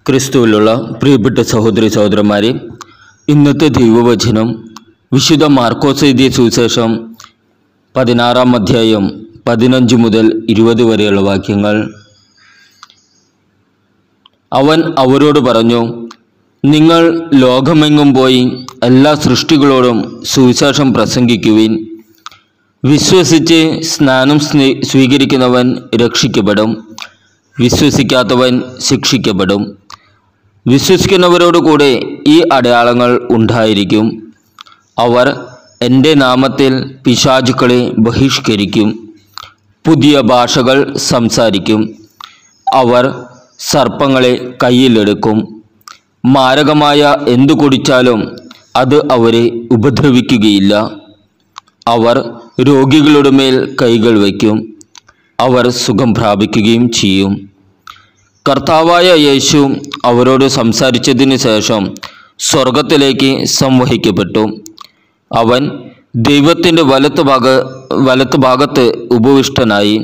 ക്രിസ്തുവിലുള്ള പ്രിയപ്പെട്ട സഹോദരി സഹോദരന്മാരെ ഇന്നത്തെ ദൈവവചനം വിശുദ്ധ മാർക്കോസ് എഴുതിയ സുവിശേഷം പതിനാറാം അധ്യായം പതിനഞ്ച് മുതൽ ഇരുപത് വരെയുള്ള വാക്യങ്ങൾ അവൻ അവരോട് പറഞ്ഞു നിങ്ങൾ ലോകമെങ്ങും പോയി എല്ലാ സൃഷ്ടികളോടും സുവിശേഷം പ്രസംഗിക്കുവിൻ വിശ്വസിച്ച് സ്നാനം സ്നേ- സ്വീകരിക്കുന്നവൻ രക്ഷിക്കപ്പെടും വിശ്വസിക്കാത്തവൻ ശിക്ഷിക്കപ്പെടും വിശ്വസിക്കുന്നവരോട് കൂടെ ഈ അടയാളങ്ങൾ ഉണ്ടായിരിക്കും അവർ എൻ്റെ നാമത്തിൽ പിശാചുക്കളെ ബഹിഷ്കരിക്കും പുതിയ ഭാഷകൾ സംസാരിക്കും അവർ സർപ്പങ്ങളെ കയ്യിലെടുക്കും മാരകമായ എന്തു കുടിച്ചാലും അത് അവരെ ഉപദ്രവിക്കുകയില്ല അവർ രോഗികളുടെ മേൽ കൈകൾ വയ്ക്കും അവർ സുഖം പ്രാപിക്കുകയും ചെയ്യും കർത്താവായ യേശു അവരോട് സംസാരിച്ചതിന് ശേഷം സ്വർഗത്തിലേക്ക് സംവഹിക്കപ്പെട്ടു അവൻ ദൈവത്തിൻ്റെ വലത്ത് ഭാഗ വലത്ത് ഭാഗത്ത് ഉപവിഷ്ടനായി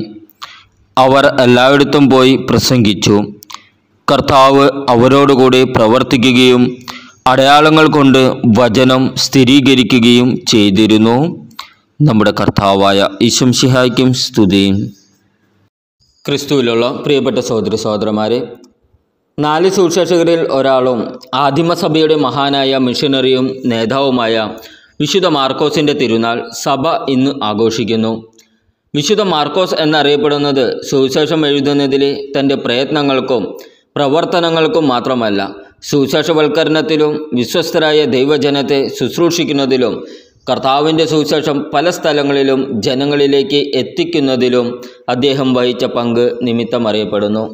അവർ എല്ലായിടത്തും പോയി പ്രസംഗിച്ചു കർത്താവ് അവരോടുകൂടി പ്രവർത്തിക്കുകയും അടയാളങ്ങൾ കൊണ്ട് വചനം സ്ഥിരീകരിക്കുകയും ചെയ്തിരുന്നു നമ്മുടെ കർത്താവായ ഈശംഷിഹായ്ക്കും സ്തുതി ക്രിസ്തുവിലുള്ള പ്രിയപ്പെട്ട സഹോദരി സഹോദരന്മാരെ നാല് സുവിശേഷകരിൽ ഒരാളും ആദിമസഭയുടെ മഹാനായ മിഷനറിയും നേതാവുമായ വിശുദ്ധ മാർക്കോസിൻ്റെ തിരുനാൾ സഭ ഇന്ന് ആഘോഷിക്കുന്നു വിശുദ്ധ മാർക്കോസ് എന്നറിയപ്പെടുന്നത് സുവിശേഷം എഴുതുന്നതിലെ തൻ്റെ പ്രയത്നങ്ങൾക്കും പ്രവർത്തനങ്ങൾക്കും മാത്രമല്ല സുവിശേഷവൽക്കരണത്തിലും വിശ്വസ്തരായ ദൈവജനത്തെ ശുശ്രൂഷിക്കുന്നതിലും കർത്താവിൻ്റെ സുവിശേഷം പല സ്ഥലങ്ങളിലും ജനങ്ങളിലേക്ക് എത്തിക്കുന്നതിലും അദ്ദേഹം വഹിച്ച പങ്ക് നിമിത്തം അറിയപ്പെടുന്നു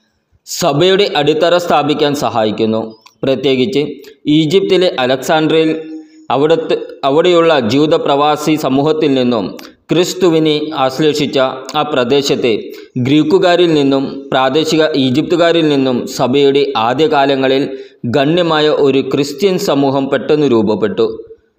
സഭയുടെ അടിത്തറ സ്ഥാപിക്കാൻ സഹായിക്കുന്നു പ്രത്യേകിച്ച് ഈജിപ്തിലെ അലക്സാണ്ട്രിയയിൽ അവിടുത്തെ അവിടെയുള്ള ജൂത പ്രവാസി സമൂഹത്തിൽ നിന്നും ക്രിസ്തുവിനെ ആശ്ലേഷിച്ച ആ പ്രദേശത്തെ ഗ്രീക്കുകാരിൽ നിന്നും പ്രാദേശിക ഈജിപ്തുകാരിൽ നിന്നും സഭയുടെ ആദ്യകാലങ്ങളിൽ ഗണ്യമായ ഒരു ക്രിസ്ത്യൻ സമൂഹം പെട്ടെന്ന് രൂപപ്പെട്ടു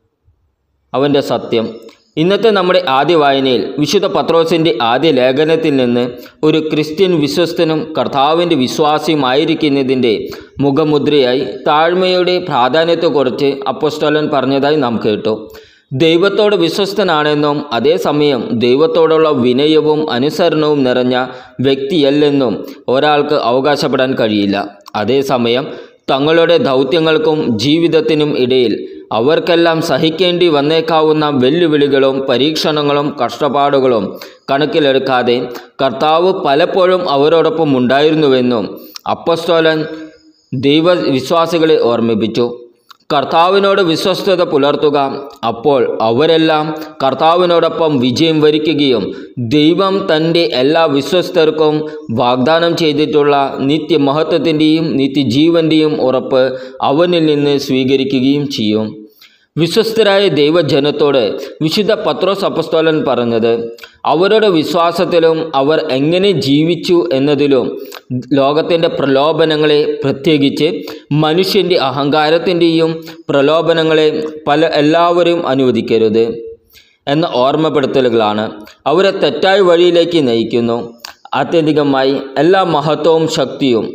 അവൻ്റെ സത്യം ഇന്നത്തെ നമ്മുടെ ആദ്യ വായനയിൽ വിശുദ്ധ പത്രോസിൻ്റെ ആദ്യ ലേഖനത്തിൽ നിന്ന് ഒരു ക്രിസ്ത്യൻ വിശ്വസ്തനും കർത്താവിൻ്റെ വിശ്വാസിയുമായിരിക്കുന്നതിൻ്റെ മുഖമുദ്രയായി താഴ്മയുടെ പ്രാധാന്യത്തെക്കുറിച്ച് അപ്പോസ്തലൻ പറഞ്ഞതായി നാം കേട്ടു ദൈവത്തോട് വിശ്വസ്തനാണെന്നും അതേസമയം ദൈവത്തോടുള്ള വിനയവും അനുസരണവും നിറഞ്ഞ വ്യക്തിയല്ലെന്നും ഒരാൾക്ക് അവകാശപ്പെടാൻ കഴിയില്ല അതേസമയം തങ്ങളുടെ ദൗത്യങ്ങൾക്കും ജീവിതത്തിനും ഇടയിൽ അവർക്കെല്ലാം സഹിക്കേണ്ടി വന്നേക്കാവുന്ന വെല്ലുവിളികളും പരീക്ഷണങ്ങളും കഷ്ടപ്പാടുകളും കണക്കിലെടുക്കാതെ കർത്താവ് പലപ്പോഴും അവരോടൊപ്പം ഉണ്ടായിരുന്നുവെന്നും അപ്പസ്തോലൻ ദൈവവിശ്വാസികളെ ഓർമ്മിപ്പിച്ചു കർത്താവിനോട് വിശ്വസ്തത പുലർത്തുക അപ്പോൾ അവരെല്ലാം കർത്താവിനോടൊപ്പം വിജയം വരിക്കുകയും ദൈവം തൻ്റെ എല്ലാ വിശ്വസ്തർക്കും വാഗ്ദാനം ചെയ്തിട്ടുള്ള നിത്യമഹത്വത്തിൻ്റെയും നിത്യജീവൻ്റെയും ഉറപ്പ് അവനിൽ നിന്ന് സ്വീകരിക്കുകയും ചെയ്യും വിശ്വസ്തരായ ദൈവജനത്തോട് വിശുദ്ധ പത്രോസ് അപ്പസ്തോലൻ പറഞ്ഞത് അവരുടെ വിശ്വാസത്തിലും അവർ എങ്ങനെ ജീവിച്ചു എന്നതിലും ലോകത്തിൻ്റെ പ്രലോഭനങ്ങളെ പ്രത്യേകിച്ച് മനുഷ്യൻ്റെ അഹങ്കാരത്തിൻ്റെയും പ്രലോഭനങ്ങളെ പല എല്ലാവരും അനുവദിക്കരുത് എന്ന ഓർമ്മപ്പെടുത്തലുകളാണ് അവരെ തെറ്റായ വഴിയിലേക്ക് നയിക്കുന്നു ആത്യന്തികമായി എല്ലാ മഹത്വവും ശക്തിയും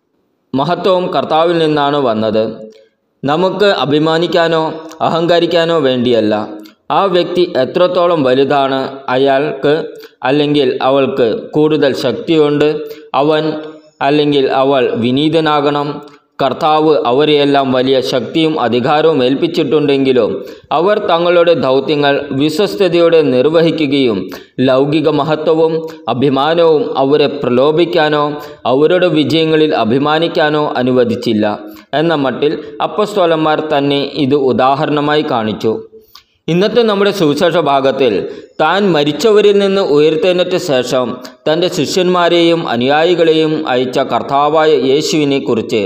മഹത്വവും കർത്താവിൽ നിന്നാണ് വന്നത് നമുക്ക് അഭിമാനിക്കാനോ അഹങ്കരിക്കാനോ വേണ്ടിയല്ല ആ വ്യക്തി എത്രത്തോളം വലുതാണ് അയാൾക്ക് അല്ലെങ്കിൽ അവൾക്ക് കൂടുതൽ ശക്തിയുണ്ട് അവൻ അല്ലെങ്കിൽ അവൾ വിനീതനാകണം കർത്താവ് അവരെയെല്ലാം വലിയ ശക്തിയും അധികാരവും ഏൽപ്പിച്ചിട്ടുണ്ടെങ്കിലും അവർ തങ്ങളുടെ ദൗത്യങ്ങൾ വിശ്വസ്തയോടെ നിർവഹിക്കുകയും ലൗകിക മഹത്വവും അഭിമാനവും അവരെ പ്രലോഭിക്കാനോ അവരുടെ വിജയങ്ങളിൽ അഭിമാനിക്കാനോ അനുവദിച്ചില്ല എന്ന മട്ടിൽ അപ്പസ്തോലന്മാർ തന്നെ ഇത് ഉദാഹരണമായി കാണിച്ചു ഇന്നത്തെ നമ്മുടെ സുവിശേഷ ഭാഗത്തിൽ താൻ മരിച്ചവരിൽ നിന്ന് ഉയർത്തെഴുന്നേറ്റ ശേഷം തൻ്റെ ശിഷ്യന്മാരെയും അനുയായികളെയും അയച്ച കർത്താവായ യേശുവിനെ കുറിച്ച്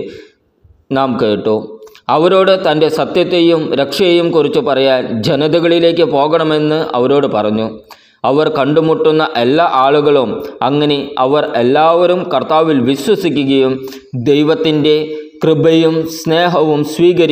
നാം കേട്ടു അവരോട് തൻ്റെ സത്യത്തെയും രക്ഷയെയും കുറിച്ച് പറയാൻ ജനതകളിലേക്ക് പോകണമെന്ന് അവരോട് പറഞ്ഞു അവർ കണ്ടുമുട്ടുന്ന എല്ലാ ആളുകളും അങ്ങനെ അവർ എല്ലാവരും കർത്താവിൽ വിശ്വസിക്കുകയും ദൈവത്തിൻ്റെ കൃപയും സ്നേഹവും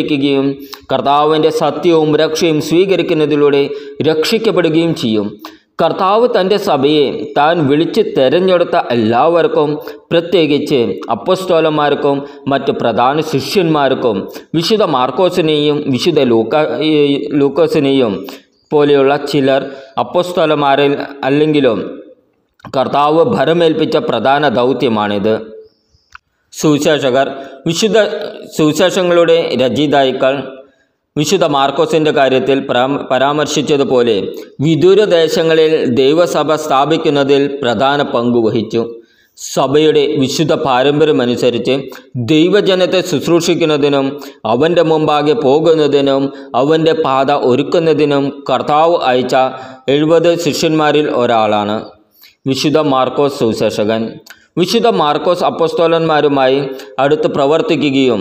സ്വീകരിക്കുകയും കർത്താവിൻ്റെ സത്യവും രക്ഷയും സ്വീകരിക്കുന്നതിലൂടെ രക്ഷിക്കപ്പെടുകയും ചെയ്യും കർത്താവ് തൻ്റെ സഭയെ താൻ വിളിച്ച് തെരഞ്ഞെടുത്ത എല്ലാവർക്കും പ്രത്യേകിച്ച് അപ്പസ്തോലന്മാർക്കും മറ്റ് പ്രധാന ശിഷ്യന്മാർക്കും വിശുദ്ധ മാർക്കോസിനെയും വിശുദ്ധ ലൂക്ക ലൂക്കോസിനെയും പോലെയുള്ള ചിലർ അപ്പസ്തോലന്മാരിൽ അല്ലെങ്കിലും കർത്താവ് ഭരമേൽപ്പിച്ച പ്രധാന ദൗത്യമാണിത് സുവിശേഷകർ വിശുദ്ധ സുവിശേഷങ്ങളുടെ രചയിതാക്കൾ വിശുദ്ധ മാർക്കോസിൻ്റെ കാര്യത്തിൽ പരാമ പരാമർശിച്ചതുപോലെ വിദൂര ദേശങ്ങളിൽ ദൈവസഭ സ്ഥാപിക്കുന്നതിൽ പ്രധാന പങ്ക് വഹിച്ചു സഭയുടെ വിശുദ്ധ പാരമ്പര്യമനുസരിച്ച് ദൈവജനത്തെ ശുശ്രൂഷിക്കുന്നതിനും അവൻ്റെ മുമ്പാകെ പോകുന്നതിനും അവൻ്റെ പാത ഒരുക്കുന്നതിനും കർത്താവ് അയച്ച എഴുപത് ശിഷ്യന്മാരിൽ ഒരാളാണ് വിശുദ്ധ മാർക്കോസ് സുവിശേഷകൻ വിശുദ്ധ മാർക്കോസ് അപ്പസ്തോലന്മാരുമായി അടുത്ത് പ്രവർത്തിക്കുകയും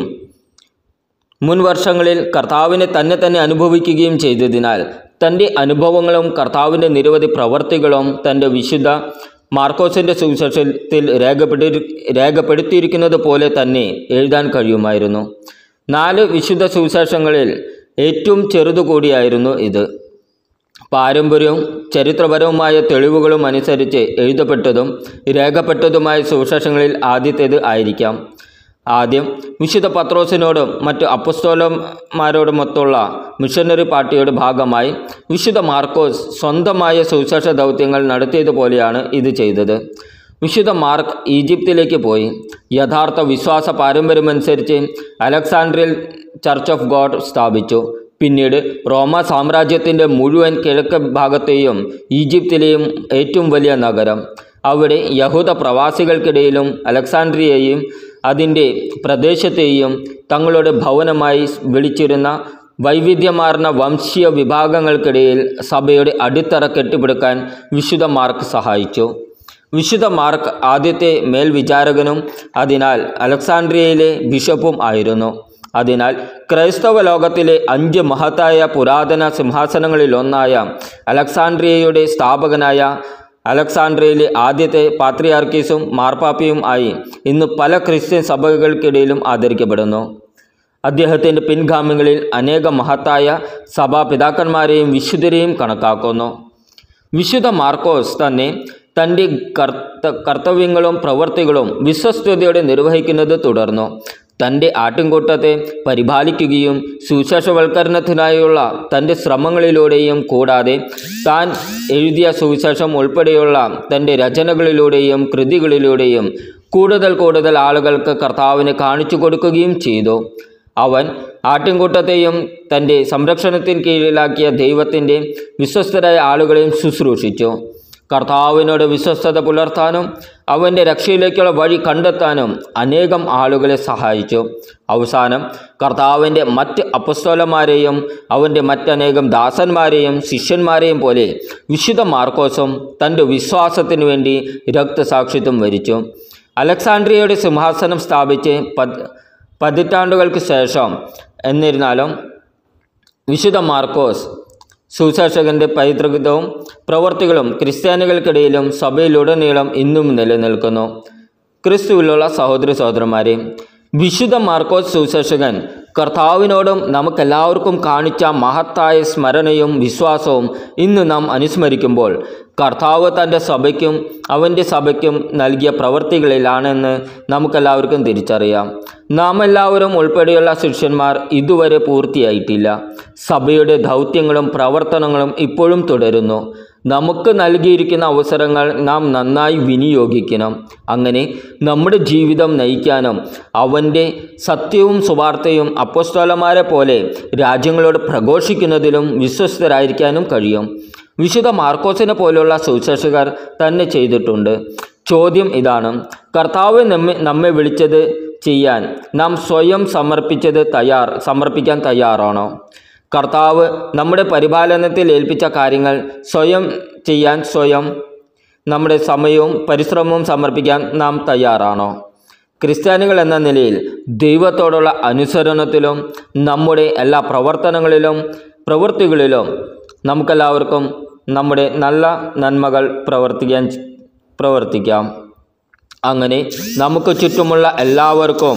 മുൻ വർഷങ്ങളിൽ കർത്താവിനെ തന്നെ തന്നെ അനുഭവിക്കുകയും ചെയ്തതിനാൽ തൻ്റെ അനുഭവങ്ങളും കർത്താവിൻ്റെ നിരവധി പ്രവർത്തികളും തൻ്റെ വിശുദ്ധ മാർക്കോസിൻ്റെ സുവിശേഷത്തിൽ രേഖപ്പെടുത്തി രേഖപ്പെടുത്തിയിരിക്കുന്നത് പോലെ തന്നെ എഴുതാൻ കഴിയുമായിരുന്നു നാല് വിശുദ്ധ സുവിശേഷങ്ങളിൽ ഏറ്റവും ചെറുതു കൂടിയായിരുന്നു ഇത് പാരമ്പര്യവും ചരിത്രപരവുമായ തെളിവുകളും അനുസരിച്ച് എഴുതപ്പെട്ടതും രേഖപ്പെട്ടതുമായ സുവിശേഷങ്ങളിൽ ആദ്യത്തേത് ആയിരിക്കാം ആദ്യം വിശുദ്ധ പത്രോസിനോടും മറ്റു അപ്പസ്തോലന്മാരോടുമൊത്തുള്ള മിഷനറി പാർട്ടിയുടെ ഭാഗമായി വിശുദ്ധ മാർക്കോസ് സ്വന്തമായ സുവിശേഷ ദൗത്യങ്ങൾ നടത്തിയതുപോലെയാണ് ഇത് ചെയ്തത് വിശുദ്ധ മാർക്ക് ഈജിപ്തിലേക്ക് പോയി യഥാർത്ഥ വിശ്വാസ പാരമ്പര്യമനുസരിച്ച് അലക്സാണ്ട്രിയൽ ചർച്ച് ഓഫ് ഗോഡ് സ്ഥാപിച്ചു പിന്നീട് റോമ സാമ്രാജ്യത്തിൻ്റെ മുഴുവൻ കിഴക്ക് ഭാഗത്തെയും ഈജിപ്തിലെയും ഏറ്റവും വലിയ നഗരം അവിടെ യഹൂദ പ്രവാസികൾക്കിടയിലും അലക്സാണ്ട്രിയയെയും അതിൻ്റെ പ്രദേശത്തെയും തങ്ങളുടെ ഭവനമായി വിളിച്ചിരുന്ന വൈവിധ്യമാർന്ന വംശീയ വിഭാഗങ്ങൾക്കിടയിൽ സഭയുടെ അടിത്തറ കെട്ടിപ്പടുക്കാൻ വിശുദ്ധ മാർക്ക് സഹായിച്ചു വിശുദ്ധ മാർക്ക് ആദ്യത്തെ മേൽവിചാരകനും അതിനാൽ അലക്സാണ്ട്രിയയിലെ ബിഷപ്പും ആയിരുന്നു അതിനാൽ ക്രൈസ്തവ ലോകത്തിലെ അഞ്ച് മഹത്തായ പുരാതന സിംഹാസനങ്ങളിലൊന്നായ അലക്സാണ്ട്രിയയുടെ സ്ഥാപകനായ അലക്സാണ്ട്രിയയിലെ ആദ്യത്തെ പാത്രിയാർക്കീസും മാർപ്പാപ്പയും ആയി ഇന്ന് പല ക്രിസ്ത്യൻ സഭകൾക്കിടയിലും ആദരിക്കപ്പെടുന്നു അദ്ദേഹത്തിൻ്റെ പിൻഗാമികളിൽ അനേക മഹത്തായ സഭാപിതാക്കന്മാരെയും വിശുദ്ധരെയും കണക്കാക്കുന്നു വിശുദ്ധ മാർക്കോസ് തന്നെ തൻ്റെ കർത്ത കർത്തവ്യങ്ങളും പ്രവൃത്തികളും വിശ്വസ്തയോടെ നിർവഹിക്കുന്നത് തുടർന്നു തൻ്റെ ആട്ടിൻകൂട്ടത്തെ പരിപാലിക്കുകയും സുവിശേഷവൽക്കരണത്തിനായുള്ള തൻ്റെ ശ്രമങ്ങളിലൂടെയും കൂടാതെ താൻ എഴുതിയ സുവിശേഷം ഉൾപ്പെടെയുള്ള തൻ്റെ രചനകളിലൂടെയും കൃതികളിലൂടെയും കൂടുതൽ കൂടുതൽ ആളുകൾക്ക് കർത്താവിനെ കാണിച്ചു കൊടുക്കുകയും ചെയ്തു അവൻ ആട്ടിൻകൂട്ടത്തെയും തൻ്റെ സംരക്ഷണത്തിന് കീഴിലാക്കിയ ദൈവത്തിൻ്റെ വിശ്വസ്തരായ ആളുകളെയും ശുശ്രൂഷിച്ചു കർത്താവിനോട് വിശ്വസ്തത പുലർത്താനും അവൻ്റെ രക്ഷയിലേക്കുള്ള വഴി കണ്ടെത്താനും അനേകം ആളുകളെ സഹായിച്ചു അവസാനം കർത്താവിൻ്റെ മറ്റ് അപ്പസ്തോലന്മാരെയും അവൻ്റെ മറ്റനേകം ദാസന്മാരെയും ശിഷ്യന്മാരെയും പോലെ വിശുദ്ധ മാർക്കോസും തൻ്റെ വിശ്വാസത്തിനു വേണ്ടി രക്തസാക്ഷിത്വം വരിച്ചു അലക്സാണ്ട്രിയയുടെ സിംഹാസനം സ്ഥാപിച്ച് പത് പതിറ്റാണ്ടുകൾക്ക് ശേഷം എന്നിരുന്നാലും വിശുദ്ധ മാർക്കോസ് സുശാസകൻ്റെ പൈതൃകവും പ്രവർത്തികളും ക്രിസ്ത്യാനികൾക്കിടയിലും സഭയിലുടനീളം ഇന്നും നിലനിൽക്കുന്നു ക്രിസ്തുവിലുള്ള സഹോദരി സഹോദരന്മാരെ വിശുദ്ധ മാർക്കോസ് സുശേഷകൻ കർത്താവിനോടും നമുക്കെല്ലാവർക്കും കാണിച്ച മഹത്തായ സ്മരണയും വിശ്വാസവും ഇന്ന് നാം അനുസ്മരിക്കുമ്പോൾ കർത്താവ് തൻ്റെ സഭയ്ക്കും അവൻ്റെ സഭയ്ക്കും നൽകിയ പ്രവൃത്തികളിലാണെന്ന് നമുക്കെല്ലാവർക്കും തിരിച്ചറിയാം നാം എല്ലാവരും ഉൾപ്പെടെയുള്ള ശിഷ്യന്മാർ ഇതുവരെ പൂർത്തിയായിട്ടില്ല സഭയുടെ ദൗത്യങ്ങളും പ്രവർത്തനങ്ങളും ഇപ്പോഴും തുടരുന്നു നമുക്ക് നൽകിയിരിക്കുന്ന അവസരങ്ങൾ നാം നന്നായി വിനിയോഗിക്കണം അങ്ങനെ നമ്മുടെ ജീവിതം നയിക്കാനും അവൻ്റെ സത്യവും സുവാർത്തയും അപ്പോസ്തോലന്മാരെ പോലെ രാജ്യങ്ങളോട് പ്രഘോഷിക്കുന്നതിലും വിശ്വസ്തരായിരിക്കാനും കഴിയും വിശുദ്ധ മാർക്കോസിനെ പോലുള്ള സുവിശേഷകർ തന്നെ ചെയ്തിട്ടുണ്ട് ചോദ്യം ഇതാണ് കർത്താവ് നമ്മെ നമ്മെ വിളിച്ചത് ചെയ്യാൻ നാം സ്വയം സമർപ്പിച്ചത് തയ്യാർ സമർപ്പിക്കാൻ തയ്യാറാണോ കർത്താവ് നമ്മുടെ പരിപാലനത്തിൽ ഏൽപ്പിച്ച കാര്യങ്ങൾ സ്വയം ചെയ്യാൻ സ്വയം നമ്മുടെ സമയവും പരിശ്രമവും സമർപ്പിക്കാൻ നാം തയ്യാറാണോ ക്രിസ്ത്യാനികൾ എന്ന നിലയിൽ ദൈവത്തോടുള്ള അനുസരണത്തിലും നമ്മുടെ എല്ലാ പ്രവർത്തനങ്ങളിലും പ്രവൃത്തികളിലും നമുക്കെല്ലാവർക്കും നമ്മുടെ നല്ല നന്മകൾ പ്രവർത്തിക്കാൻ പ്രവർത്തിക്കാം അങ്ങനെ നമുക്ക് ചുറ്റുമുള്ള എല്ലാവർക്കും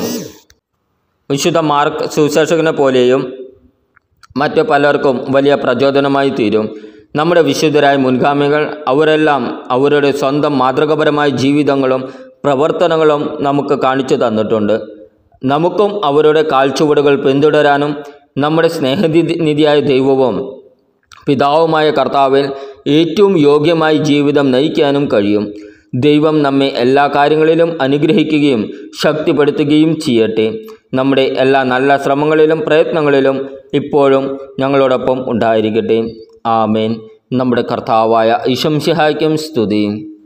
വിശുദ്ധ മാർക്ക് സുശേഷകനെ പോലെയും മറ്റു പലർക്കും വലിയ പ്രചോദനമായി തീരും നമ്മുടെ വിശുദ്ധരായ മുൻഗാമികൾ അവരെല്ലാം അവരുടെ സ്വന്തം മാതൃകപരമായ ജീവിതങ്ങളും പ്രവർത്തനങ്ങളും നമുക്ക് കാണിച്ചു തന്നിട്ടുണ്ട് നമുക്കും അവരുടെ കാൽച്ചുവടുകൾ പിന്തുടരാനും നമ്മുടെ സ്നേഹനിധി നിധിയായ ദൈവവും പിതാവുമായ കർത്താവിൽ ഏറ്റവും യോഗ്യമായി ജീവിതം നയിക്കാനും കഴിയും ദൈവം നമ്മെ എല്ലാ കാര്യങ്ങളിലും അനുഗ്രഹിക്കുകയും ശക്തിപ്പെടുത്തുകയും ചെയ്യട്ടെ നമ്മുടെ എല്ലാ നല്ല ശ്രമങ്ങളിലും പ്രയത്നങ്ങളിലും ഇപ്പോഴും ഞങ്ങളോടൊപ്പം ഉണ്ടായിരിക്കട്ടെ ആമേൻ നമ്മുടെ കർത്താവായ ഇശംസിഹായ്ക്കും സ്തുതി